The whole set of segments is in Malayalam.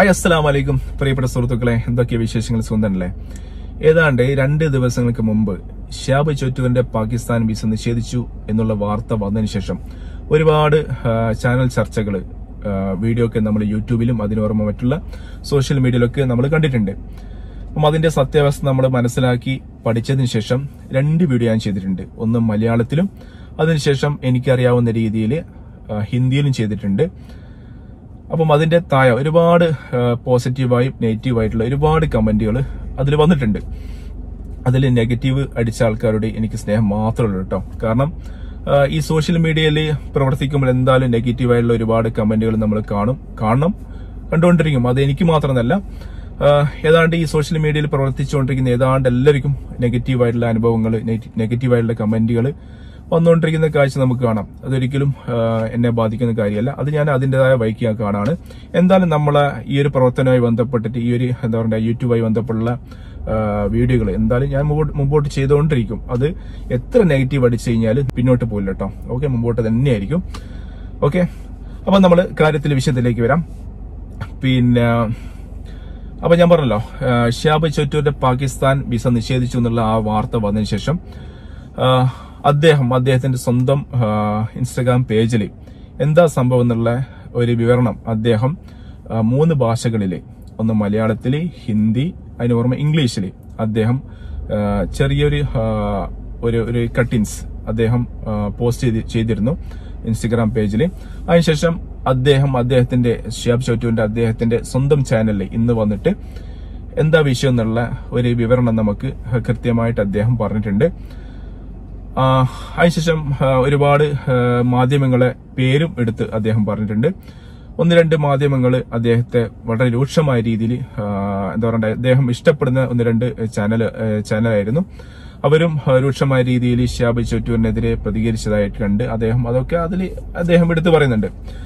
ഹായ് അസ്സലാം വലൈക്കും പ്രിയപ്പെട്ട സുഹൃത്തുക്കളെ എന്തൊക്കെ വിശേഷങ്ങൾ സുന്ദരല്ലേ ഏതാണ്ട് രണ്ട് ദിവസങ്ങൾക്ക് മുമ്പ് ഷാബ് ചൊറ്റുവിന്റെ പാകിസ്ഥാൻ വിസ നിഷേധിച്ചു എന്നുള്ള വാർത്ത വന്നതിന് ശേഷം ഒരുപാട് ആ, ചാനൽ ചർച്ചകൾ വീഡിയോ ഒക്കെ നമ്മൾ യൂട്യൂബിലും അതിനോർമ്മ മറ്റുള്ള സോഷ്യൽ മീഡിയയിലൊക്കെ നമ്മൾ കണ്ടിട്ടുണ്ട് അപ്പം അതിന്റെ സത്യാവസ്ഥ നമ്മൾ മനസ്സിലാക്കി പഠിച്ചതിന് ശേഷം രണ്ട് വീഡിയോ ഞാൻ ചെയ്തിട്ടുണ്ട് ഒന്ന് മലയാളത്തിലും അതിനുശേഷം എനിക്കറിയാവുന്ന രീതിയിൽ ഹിന്ദിയിലും ചെയ്തിട്ടുണ്ട് അപ്പം അതിന്റെ താഴെ ഒരുപാട് പോസിറ്റീവായും നെഗറ്റീവായിട്ടുള്ള ഒരുപാട് കമന്റുകൾ അതിൽ വന്നിട്ടുണ്ട് അതിൽ നെഗറ്റീവ് അടിച്ച ആൾക്കാരോട് എനിക്ക് സ്നേഹം മാത്രമേ ഉള്ളൂ കേട്ടോ കാരണം ആ, ഈ സോഷ്യൽ മീഡിയയിൽ പ്രവർത്തിക്കുമ്പോൾ എന്തായാലും നെഗറ്റീവായിട്ടുള്ള ഒരുപാട് കമന്റുകൾ നമ്മൾ കാണും കാണണം കണ്ടുകൊണ്ടിരിക്കും അത് എനിക്ക് മാത്രമല്ല ആ, ഏതാണ്ട് ഈ സോഷ്യൽ മീഡിയയിൽ പ്രവർത്തിച്ചുകൊണ്ടിരിക്കുന്ന ഏതാണ്ട് എല്ലാവർക്കും നെഗറ്റീവായിട്ടുള്ള അനുഭവങ്ങൾ നെഗറ്റീവായിട്ടുള്ള കമന്റുകൾ വന്നുകൊണ്ടിരിക്കുന്ന കാഴ്ച നമുക്ക് കാണാം അതൊരിക്കലും ആ, എന്നെ ബാധിക്കുന്ന കാര്യമല്ല അത് ഞാൻ അതിൻ്റെതായ വൈക്ക് ഞാൻ കാണാണ് എന്തായാലും നമ്മളെ ഈ ഒരു പ്രവർത്തനവുമായി ബന്ധപ്പെട്ടിട്ട് ഈ ഒരു എന്താ പറയുക യൂട്യൂബുമായി ബന്ധപ്പെട്ടുള്ള വീഡിയോകൾ എന്തായാലും ഞാൻ മുമ്പോട്ട് മുമ്പോട്ട് ചെയ്തുകൊണ്ടിരിക്കും അത് എത്ര നെഗറ്റീവ് അടിച്ചു കഴിഞ്ഞാൽ പിന്നോട്ട് പോയില്ല കേട്ടോ ഓക്കെ മുമ്പോട്ട് തന്നെയായിരിക്കും ഓക്കെ അപ്പൊ നമ്മൾ കാര്യത്തിൽ വിഷയത്തിലേക്ക് വരാം പിന്നെ അപ്പൊ ഞാൻ പറഞ്ഞല്ലോ ആ, ഷിയാബ് ചൊറ്റൂരിന്റെ പാകിസ്ഥാൻ വിസ നിഷേധിച്ചു എന്നുള്ള ആ വാർത്ത വന്നതിന് ശേഷം ആ, അദ്ദേഹം അദ്ദേഹത്തിന്റെ സ്വന്തം ആ, ഇൻസ്റ്റഗ്രാം പേജിൽ എന്താ സംഭവം എന്നുള്ള ഒരു വിവരണം അദ്ദേഹം ആ, മൂന്ന് ഭാഷകളിൽ ഒന്ന് മലയാളത്തിൽ ഹിന്ദി അതിന് പുറമെ ഇംഗ്ലീഷിൽ അദ്ദേഹം ആ, ചെറിയൊരു ആ, ഒരു ഒരു കട്ടിൻസ് അദ്ദേഹം ആ, പോസ്റ്റ് ചെയ്ത് ചെയ്തിരുന്നു ഇൻസ്റ്റഗ്രാം പേജിൽ അതിനുശേഷം അദ്ദേഹം അദ്ദേഹത്തിന്റെ ഷിയാബ് ചോറ്റുവിന്റെ അദ്ദേഹത്തിന്റെ സ്വന്തം ചാനലിൽ ഇന്ന് വന്നിട്ട് എന്താ വിഷയം എന്നുള്ള ഒരു വിവരണം നമുക്ക് കൃത്യമായിട്ട് അദ്ദേഹം പറഞ്ഞിട്ടുണ്ട് ആ, അതിനുശേഷം ആ, ഒരുപാട് ആ, മാധ്യമങ്ങളെ പേരും എടുത്ത് അദ്ദേഹം പറഞ്ഞിട്ടുണ്ട് ഒന്ന് രണ്ട് മാധ്യമങ്ങൾ അദ്ദേഹത്തെ വളരെ രൂക്ഷമായ രീതിയിൽ ആ, എന്താ പറയണ്ടേ അദ്ദേഹം ഇഷ്ടപ്പെടുന്ന ഒന്ന് രണ്ട് ചാനൽ ആ, ചാനലായിരുന്നു അവരും ആ, രൂക്ഷമായ രീതിയിൽ ഷിയാബ് ചൊറ്റൂരിനെതിരെ പ്രതികരിച്ചതായിട്ട് കണ്ട് അദ്ദേഹം അതൊക്കെ അതിൽ അദ്ദേഹം എടുത്തു പറയുന്നുണ്ട്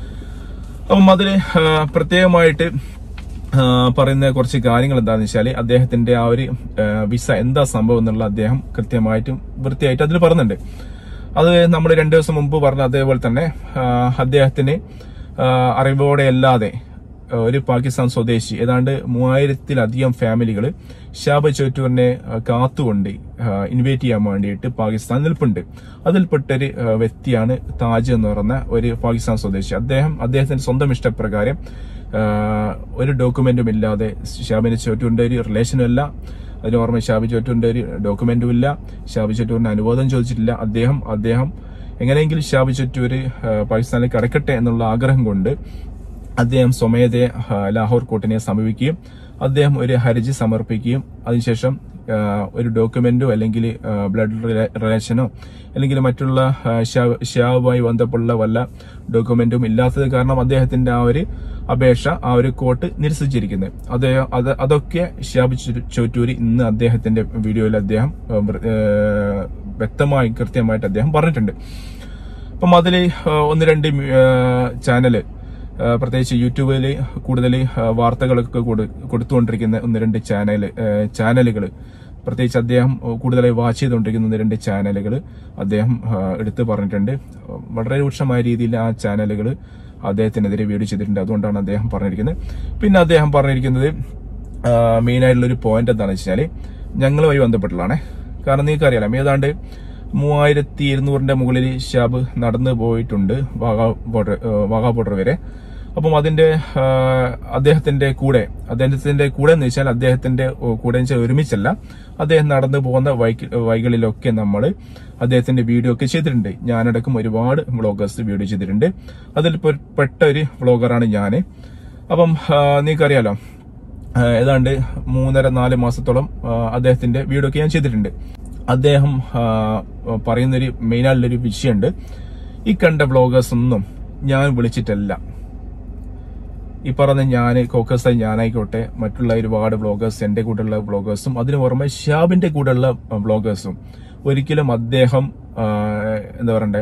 അപ്പം അതിൽ പ്രത്യേകമായിട്ട് ആ, പറയുന്ന കുറച്ച് കാര്യങ്ങൾ എന്താണെന്ന് വെച്ചാൽ അദ്ദേഹത്തിന്റെ ആ ഒരു ആ, വിസ എന്താ സംഭവം എന്നുള്ള അദ്ദേഹം കൃത്യമായിട്ടും വൃത്തിയായിട്ട് അതിൽ പറയുന്നുണ്ട് അത് നമ്മൾ രണ്ടു ദിവസം മുമ്പ് പറഞ്ഞ അതേപോലെ തന്നെ ആ, അദ്ദേഹത്തിന് ആ, അറിവോടെ അല്ലാതെ ആ, ഒരു പാകിസ്ഥാൻ സ്വദേശി ഏതാണ്ട് മൂവായിരത്തിലധികം ഫാമിലികൾ ഷാബ് ചോറ്റൂറിനെ ആ, കാത്തുകൊണ്ട് ഇൻവൈറ്റ് ചെയ്യാൻ വേണ്ടിയിട്ട് പാകിസ്ഥാൻ നിൽപ്പുണ്ട് അതിൽപ്പെട്ടൊരു ആ, വ്യക്തിയാണ് താജ് എന്ന് പറയുന്ന ഒരു പാകിസ്ഥാൻ സ്വദേശി അദ്ദേഹം അദ്ദേഹത്തിന്റെ സ്വന്തം ഇഷ്ടപ്രകാരം ആ, ഒരു ഡോക്യുമെന്റും ഇല്ലാതെ ഷാബിന് ചോറ്റൂറിന്റെ ഒരു റിലേഷനും അല്ല അതിന് ഓർമ്മ ഷാബി ചോറ്റൂറിന്റെ ഒരു ഡോക്യുമെന്റും ഇല്ല ഷാബി ചോറ്റൂറിന്റെ അനുവാദം ചോദിച്ചിട്ടില്ല അദ്ദേഹം അദ്ദേഹം എങ്ങനെയെങ്കിലും ഷാബി ചോറ്റൂര് ആ, പാകിസ്ഥാനിൽ കടക്കട്ടെ എന്നുള്ള ആഗ്രഹം കൊണ്ട് അദ്ദേഹം സ്വമേധെ ആ, ലാഹോർ കോർട്ടിനെ സമീപിക്കുകയും അദ്ദേഹം ഒരു ഹർജി സമർപ്പിക്കുകയും അതിനുശേഷം ആ, ഒരു ഡോക്യുമെന്റോ അല്ലെങ്കിൽ ആ, ബ്ലഡ് റിലേ- റിലേഷനോ അല്ലെങ്കിൽ മറ്റുള്ള ആ, ഷാ- ഷാവുമായി ബന്ധപ്പെട്ടുള്ള വല്ല ഡോക്യുമെന്റും ഇല്ലാത്തത് കാരണം അദ്ദേഹത്തിന്റെ ആ ഒരു അപേക്ഷ ആ ഒരു കോർട്ട് നിരസിച്ചിരിക്കുന്നത് അദ്ദേഹം അത് അതൊക്കെ ഷിയാബ് ചോ- ചോറ്റൂരി ഇന്ന് അദ്ദേഹത്തിന്റെ വീഡിയോയിൽ അദ്ദേഹം ആ, വൃ- ആ, വ്യക്തമായി കൃത്യമായിട്ട് അദ്ദേഹം പറഞ്ഞിട്ടുണ്ട് അപ്പം അതിൽ ഒന്ന് രണ്ട് ചാനല് ആ, പ്രത്യേകിച്ച് യൂട്യൂബിൽ കൂടുതൽ വാർത്തകളൊക്കെ കൊടു- കൊടുത്തുകൊണ്ടിരിക്കുന്ന ഒന്ന് രണ്ട് ചാനൽ ചാനലുകൾ പ്രത്യേകിച്ച് അദ്ദേഹം കൂടുതലായി വാച്ച് ചെയ്തുകൊണ്ടിരിക്കുന്ന ഒന്ന് രണ്ട് ചാനലുകൾ അദ്ദേഹം ആ, എടുത്തു പറഞ്ഞിട്ടുണ്ട് വളരെ രൂക്ഷമായ രീതിയിൽ ആ ചാനലുകൾ അദ്ദേഹത്തിനെതിരെ വീഡിയോ ചെയ്തിട്ടുണ്ട് അതുകൊണ്ടാണ് അദ്ദേഹം പറഞ്ഞിരിക്കുന്നത് പിന്നെ അദ്ദേഹം പറഞ്ഞിരിക്കുന്നത് മെയിൻ ആയിട്ടുള്ള ഒരു പോയിന്റ് എന്താണെന്ന് വെച്ചാൽ ഞങ്ങളുമായി ബന്ധപ്പെട്ടുള്ളതാണ് കാരണം നിങ്ങൾക്ക് അറിയാം ഏതാണ്ട് മൂവായിരത്തി ഇരുന്നൂറിന്റെ മുകളിൽ ഷാബ് നടന്നു പോയിട്ടുണ്ട് വാഗാ ബോർഡർ വാഗാ ബോർഡർ വരെ അപ്പം അതിന്റെ ആ, അദ്ദേഹത്തിന്റെ കൂടെ അദ്ദേഹത്തിന്റെ കൂടെ എന്ന് വെച്ചാൽ അദ്ദേഹത്തിന്റെ കൂടെ എന്ന് വെച്ചാൽ ഒരുമിച്ചല്ല അദ്ദേഹം നടന്നു പോകുന്ന വൈക്ക് വൈകളിലൊക്കെ നമ്മൾ അദ്ദേഹത്തിന്റെ വീഡിയോ ഒക്കെ ചെയ്തിട്ടുണ്ട് ഞാനടക്കം ഒരുപാട് വ്ളോഗേഴ്സ് വീഡിയോ ചെയ്തിട്ടുണ്ട് അതിൽ പെ- പെട്ട ഒരു വ്ളോഗറാണ് ഞാൻ അപ്പം ആ, നിങ്ങൾക്കറിയാലോ ആ, ഏതാണ്ട് മൂന്നര നാല് മാസത്തോളം ആ, അദ്ദേഹത്തിന്റെ വീഡിയോ ഒക്കെ ഞാൻ ചെയ്തിട്ടുണ്ട് അദ്ദേഹം ആ, പറയുന്നൊരു മെയിനായിട്ടുള്ളൊരു വിഷയമുണ്ട് ഈ കണ്ട വ്ളോഗേഴ്സ് ഒന്നും ഞാൻ വിളിച്ചിട്ടല്ല ഈ പറഞ്ഞ ഞാൻ കോക്കസായി ഞാനായിക്കോട്ടെ മറ്റുള്ള ഒരുപാട് വ്ളോഗേഴ്സ് എന്റെ കൂടെയുള്ള വ്ളോഗേഴ്സും അതിനു പുറമെ ഷാബിന്റെ കൂടെയുള്ള വ്ളോഗേഴ്സും ഒരിക്കലും അദ്ദേഹം ആ, എന്താ പറയണ്ടേ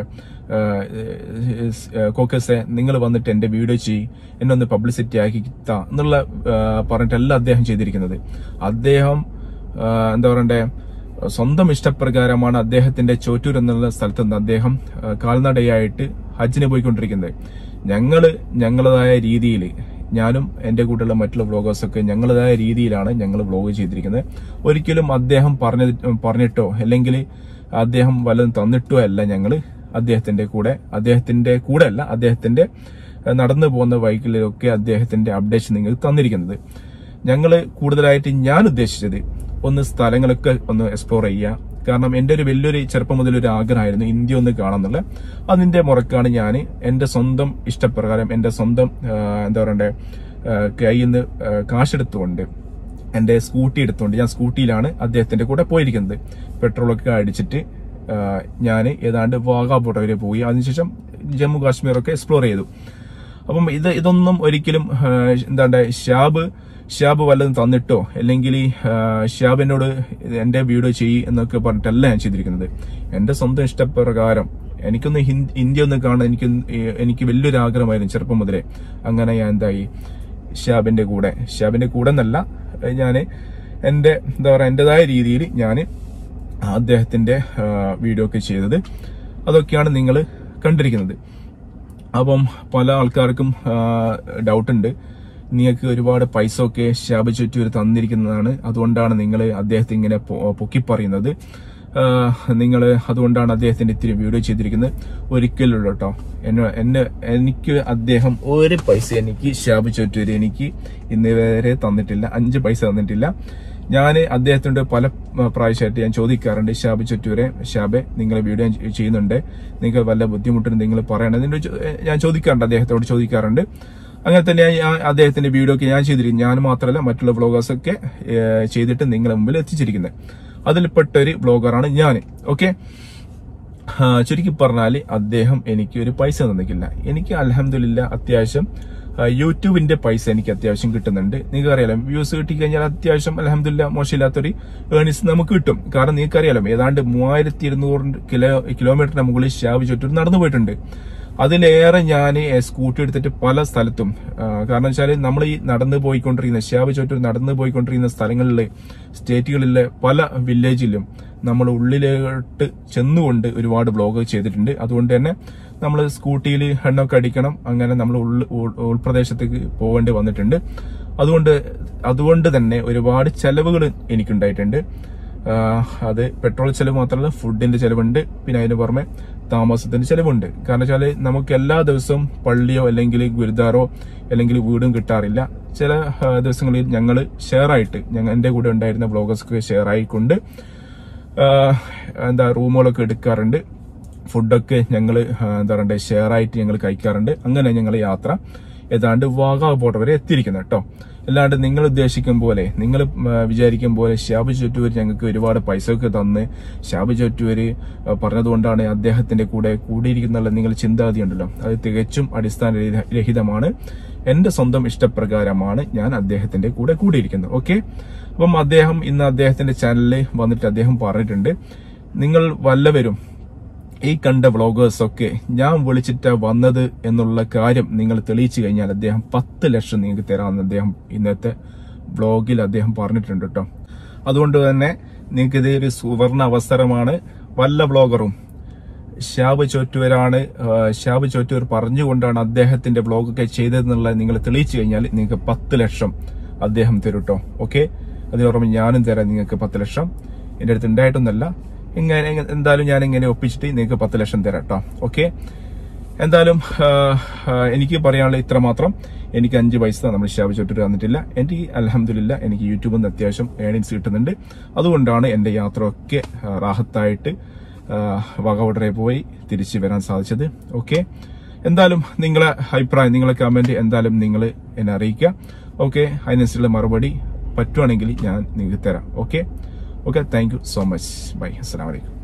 കോക്കസെ നിങ്ങൾ വന്നിട്ട് എന്റെ വീഡിയോ ചെയ്യ് എന്നെ ഒന്ന് പബ്ലിസിറ്റി ആക്കി താ എന്നുള്ള ആ, പറഞ്ഞിട്ടല്ല അദ്ദേഹം ചെയ്തിരിക്കുന്നത് അദ്ദേഹം ആ, എന്താ പറയണ്ടേ സ്വന്തം ഇഷ്ടപ്രകാരമാണ് അദ്ദേഹത്തിന്റെ ചോറ്റൂർ എന്നുള്ള സ്ഥലത്ത് നിന്ന് അദ്ദേഹം ആ, കാൽനടയായിട്ട് ഹജ്ജിന് പോയിക്കൊണ്ടിരിക്കുന്നത് ഞങ്ങള് ഞങ്ങളതായ രീതിയിൽ ഞാനും എന്റെ കൂടെയുള്ള മറ്റുള്ള വ്ളോഗേഴ്സൊക്കെ ഞങ്ങളുടേതായ രീതിയിലാണ് ഞങ്ങൾ വ്ളോഗ് ചെയ്തിരിക്കുന്നത് ഒരിക്കലും അദ്ദേഹം പറഞ്ഞ പറഞ്ഞിട്ടോ അല്ലെങ്കിൽ അദ്ദേഹം വല്ലതും തന്നിട്ടോ അല്ല ഞങ്ങൾ അദ്ദേഹത്തിന്റെ കൂടെ അദ്ദേഹത്തിന്റെ കൂടെ അല്ല അദ്ദേഹത്തിന്റെ ഏഹ്, നടന്നു പോകുന്ന ബൈക്കിലൊക്കെ അദ്ദേഹത്തിന്റെ അപ്ഡേഷൻ നിങ്ങൾക്ക് തന്നിരിക്കുന്നത് ഞങ്ങൾ കൂടുതലായിട്ട് ഞാൻ ഉദ്ദേശിച്ചത് ഒന്ന് സ്ഥലങ്ങളൊക്കെ ഒന്ന് എക്സ്പ്ലോർ ചെയ്യുക കാരണം എന്റെ ഒരു വലിയൊരു ചെറുപ്പം മുതൽ ഒരു ആഗ്രഹമായിരുന്നു ഇന്ത്യ ഒന്ന് കാണാന്നുള്ള അതിന്റെ മുറക്കാണ് ഞാൻ എന്റെ സ്വന്തം ഇഷ്ടപ്രകാരം എന്റെ സ്വന്തം ആ, എന്താ പറയണ്ടേ ആ, കയ്യിൽ നിന്ന് ആ, കാശെടുത്തുകൊണ്ട് എന്റെ സ്കൂട്ടി എടുത്തുകൊണ്ട് ഞാൻ സ്കൂട്ടിയിലാണ് അദ്ദേഹത്തിന്റെ കൂടെ പോയിരിക്കുന്നത് പെട്രോളൊക്കെ അടിച്ചിട്ട് ഞാൻ ഏതാണ്ട് വാഗാപുറ വരെ പോയി അതിനുശേഷം ജമ്മു കാശ്മീറൊക്കെ എക്സ്പ്ലോർ ചെയ്തു അപ്പം ഇത് ഇതൊന്നും ഒരിക്കലും ആ, എന്താണ്ട് ഷാബ് ഷാബ് വല്ലതും തന്നിട്ടോ അല്ലെങ്കിൽ ഷാബ് എന്നോട് എന്റെ വീഡിയോ ചെയ്യ് എന്നൊക്കെ പറഞ്ഞിട്ടല്ല ഞാൻ ചെയ്തിരിക്കുന്നത് എന്റെ സ്വന്തം ഇഷ്ടപ്രകാരം എനിക്കൊന്ന് ഹിന്ദി ഇന്ത്യ ഒന്ന് കാണാൻ എനിക്ക് എനിക്ക് വലിയൊരു ആഗ്രഹമായിരുന്നു ചെറുപ്പം മുതലേ അങ്ങനെ ഞാൻ എന്തായി ഷാബിന്റെ കൂടെ ഷാബിന്റെ കൂടെ എന്നല്ല ഞാൻ എന്റെ എന്താ പറയാ എന്റേതായ രീതിയിൽ ഞാൻ അദ്ദേഹത്തിന്റെ ആ, വീഡിയോ ഒക്കെ ചെയ്തത് അതൊക്കെയാണ് നിങ്ങൾ കണ്ടിരിക്കുന്നത് അപ്പം പല ആൾക്കാർക്കും ഡൗട്ട് ഉണ്ട് നിങ്ങൾക്ക് ഒരുപാട് പൈസ ഒക്കെ ഷാബ് ചുറ്റൂർ തന്നിരിക്കുന്നതാണ് അതുകൊണ്ടാണ് നിങ്ങൾ അദ്ദേഹത്തെ ഇങ്ങനെ പൊ- പൊക്കി പറയുന്നത് നിങ്ങൾ അതുകൊണ്ടാണ് അദ്ദേഹത്തിന്റെ ഇത്തിരി വീഡിയോ ചെയ്തിരിക്കുന്നത് ഒരിക്കലുള്ള കേട്ടോ എന്നെ എന്നെ എനിക്ക് അദ്ദേഹം ഒരു പൈസ എനിക്ക് ഷാബ് ചുറ്റൂര് എനിക്ക് ഇന്ന് വരെ തന്നിട്ടില്ല അഞ്ച് പൈസ തന്നിട്ടില്ല ഞാൻ അദ്ദേഹത്തിനോട് പല ആ, പ്രാവശ്യമായിട്ട് ഞാൻ ചോദിക്കാറുണ്ട് ഷാബ് ചുറ്റൂരെ ഷാബെ നിങ്ങൾ വീഡിയോ ഞാൻ ചെയ്യുന്നുണ്ട് നിങ്ങൾക്ക് വല്ല ബുദ്ധിമുട്ടും നിങ്ങൾ പറയണം ഇതിന്റെ ചോ- ഞാൻ ചോദിക്കാറുണ്ട് അദ്ദേഹത്തോട് ചോദിക്കാറുണ്ട് അങ്ങനെ തന്നെ ഞാൻ അദ്ദേഹത്തിന്റെ വീഡിയോ ഒക്കെ ഞാൻ ചെയ്തിരിക്കും ഞാൻ മാത്രമല്ല മറ്റുള്ള വ്ളോഗേഴ്സ് ഒക്കെ ഏ, ചെയ്തിട്ട് നിങ്ങളെ മുമ്പിൽ എത്തിച്ചിരിക്കുന്നത് അതിൽപ്പെട്ട ഒരു വ്ളോഗറാണ് ഞാൻ ഓക്കെ ചുരുക്കി പറഞ്ഞാൽ അദ്ദേഹം എനിക്ക് ഒരു പൈസ തന്നിക്കില്ല എനിക്ക് അലഹമില്ല അത്യാവശ്യം ആ, യൂട്യൂബിന്റെ പൈസ എനിക്ക് അത്യാവശ്യം കിട്ടുന്നുണ്ട് നിങ്ങൾക്ക് അറിയാലോ വ്യൂസ് കിട്ടിക്കഴിഞ്ഞാൽ അത്യാവശ്യം അലഹമില്ല മോശമില്ലാത്തൊരു ഏണിങ്സ് നമുക്ക് കിട്ടും കാരണം നിങ്ങൾക്ക് അറിയാലോ ഏതാണ്ട് മൂവായിരത്തി ഇരുന്നൂറ് കിലോ കിലോമീറ്ററിന് മുകളിൽ ഷാബ് ചുറ്റും നടന്നു പോയിട്ടുണ്ട് അതിലേറെ ഞാൻ സ്കൂട്ടി എടുത്തിട്ട് പല സ്ഥലത്തും ആ, കാരണം വെച്ചാൽ നമ്മൾ ഈ നടന്നു പോയിക്കൊണ്ടിരിക്കുന്ന ഷാബ് ചുറ്റൂർ നടന്നു പോയിക്കൊണ്ടിരിക്കുന്ന സ്ഥലങ്ങളിലെ സ്റ്റേറ്റുകളിലെ പല വില്ലേജിലും നമ്മൾ ഉള്ളിലോട്ട് ചെന്നുകൊണ്ട് ഒരുപാട് ബ്ലോഗ് ചെയ്തിട്ടുണ്ട് അതുകൊണ്ട് തന്നെ നമ്മൾ സ്കൂട്ടിയിൽ എണ്ണൊക്കെ അടിക്കണം അങ്ങനെ നമ്മൾ ഉൾ- ഉൾ- ഉൾപ്രദേശത്തേക്ക് പോകേണ്ടി വന്നിട്ടുണ്ട് അതുകൊണ്ട് അതുകൊണ്ട് തന്നെ ഒരുപാട് ചെലവുകൾ എനിക്കുണ്ടായിട്ടുണ്ട് ആഹ് അത് പെട്രോൾ ചെലവ് മാത്രമല്ല ഫുഡിന്റെ ചെലവുണ്ട് പിന്നെ അതിന് പുറമെ താമസത്തിന്റെ ചെലവുണ്ട് കാരണം വെച്ചാല് നമുക്ക് എല്ലാ ദിവസവും പള്ളിയോ അല്ലെങ്കിൽ ഗുരുദ്വാരോ അല്ലെങ്കിൽ വീടും കിട്ടാറില്ല ചില ആഹ് ദിവസങ്ങളിൽ ഞങ്ങൾ ഷെയർ ആയിട്ട് ഞങ്ങൾ എന്റെ കൂടെ ഉണ്ടായിരുന്ന ബ്ലോഗേഴ്സ് ഷെയർ ആയിക്കൊണ്ട് ആഹ് എന്താ റൂമുകളൊക്കെ എടുക്കാറുണ്ട് ഫുഡൊക്കെ ഞങ്ങൾ എന്താ പറയണ്ടേ ഷെയർ ആയിട്ട് ഞങ്ങൾ കഴിക്കാറുണ്ട് അങ്ങനെ ഞങ്ങൾ യാത്ര ഏതാണ്ട് വാഗാ ബോർഡർ വരെ എത്തിയിരിക്കുന്നത് കേട്ടോ അല്ലാണ്ട് നിങ്ങൾ ഉദ്ദേശിക്കും പോലെ നിങ്ങൾ വിചാരിക്കും പോലെ ഷാബ് ചുറ്റൂര് ഞങ്ങൾക്ക് ഒരുപാട് പൈസ ഒക്കെ തന്ന് ഷാബ് ചുറ്റൂര് ആ, പറഞ്ഞതുകൊണ്ടാണ് അദ്ദേഹത്തിന്റെ കൂടെ കൂടിയിരിക്കുന്നുള്ള നിങ്ങൾ ചിന്താഗതി ഉണ്ടല്ലോ അത് തികച്ചും അടിസ്ഥാന രഹിത- രഹിതമാണ് എന്റെ സ്വന്തം ഇഷ്ടപ്രകാരമാണ് ഞാൻ അദ്ദേഹത്തിന്റെ കൂടെ കൂടിയിരിക്കുന്നത് ഓക്കെ അപ്പം അദ്ദേഹം ഇന്ന് അദ്ദേഹത്തിന്റെ ചാനലിൽ വന്നിട്ട് അദ്ദേഹം പറഞ്ഞിട്ടുണ്ട് നിങ്ങൾ വല്ലവരും ഈ കണ്ട വ്ളോഗേഴ്സ് ഒക്കെ ഞാൻ വിളിച്ചിട്ടാ വന്നത് എന്നുള്ള കാര്യം നിങ്ങൾ തെളിയിച്ചു കഴിഞ്ഞാൽ അദ്ദേഹം പത്ത് ലക്ഷം നിങ്ങൾക്ക് തരാമെന്ന് അദ്ദേഹം ഇന്നത്തെ വ്ളോഗിൽ അദ്ദേഹം പറഞ്ഞിട്ടുണ്ട് കേട്ടോ അതുകൊണ്ട് തന്നെ നിങ്ങൾക്ക് ഇത് ഒരു സുവർണ അവസരമാണ് വല്ല വ്ളോഗറും ഷാബ് ചോറ്റൂരാണ് ആ, ഷാബ് ചോറ്റൂർ പറഞ്ഞുകൊണ്ടാണ് അദ്ദേഹത്തിന്റെ വ്ളോഗൊക്കെ ചെയ്തതെന്നുള്ളത് നിങ്ങൾ തെളിയിച്ചു കഴിഞ്ഞാൽ നിങ്ങൾക്ക് പത്ത് ലക്ഷം അദ്ദേഹം തരും കേട്ടോ ഓക്കെ അതിന് പുറമെ ഞാനും തരാം നിങ്ങൾക്ക് പത്ത് ലക്ഷം എന്റെ അടുത്ത് ഉണ്ടായിട്ടൊന്നല്ല ഇങ്ങനെ എന്തായാലും ഞാൻ ഇങ്ങനെ ഒപ്പിച്ചിട്ട് നിങ്ങൾക്ക് പത്ത് ലക്ഷം തരാം കേട്ടോ ഓക്കെ എന്തായാലും ആ, ആ, എനിക്ക് പറയാനുള്ള ഇത്ര മാത്രം എനിക്ക് അഞ്ച് പൈസ നമ്മൾ ഷാബ് ചോട്ടൂർ തന്നിട്ടില്ല എനിക്ക് അലഹമില്ല എനിക്ക് യൂട്യൂബിൽ നിന്ന് അത്യാവശ്യം ഏണിങ്സ് കിട്ടുന്നുണ്ട് അതുകൊണ്ടാണ് എന്റെ യാത്ര ഒക്കെ ആ, റാഹത്തായിട്ട് വകവടരെ പോയി തിരിച്ചു വരാൻ സാധിച്ചത് ഓക്കെ എന്തായാലും നിങ്ങളെ അഭിപ്രായം നിങ്ങളെ കമന്റ് എന്തായാലും നിങ്ങൾ എന്നെ അറിയിക്കുക ഓക്കെ അതിനനുസരിച്ചുള്ള മറുപടി പറ്റുവാണെങ്കിൽ ഞാൻ നിങ്ങൾക്ക് തരാം okay okay thank you so much bye അസ്സാം വലൈക്കും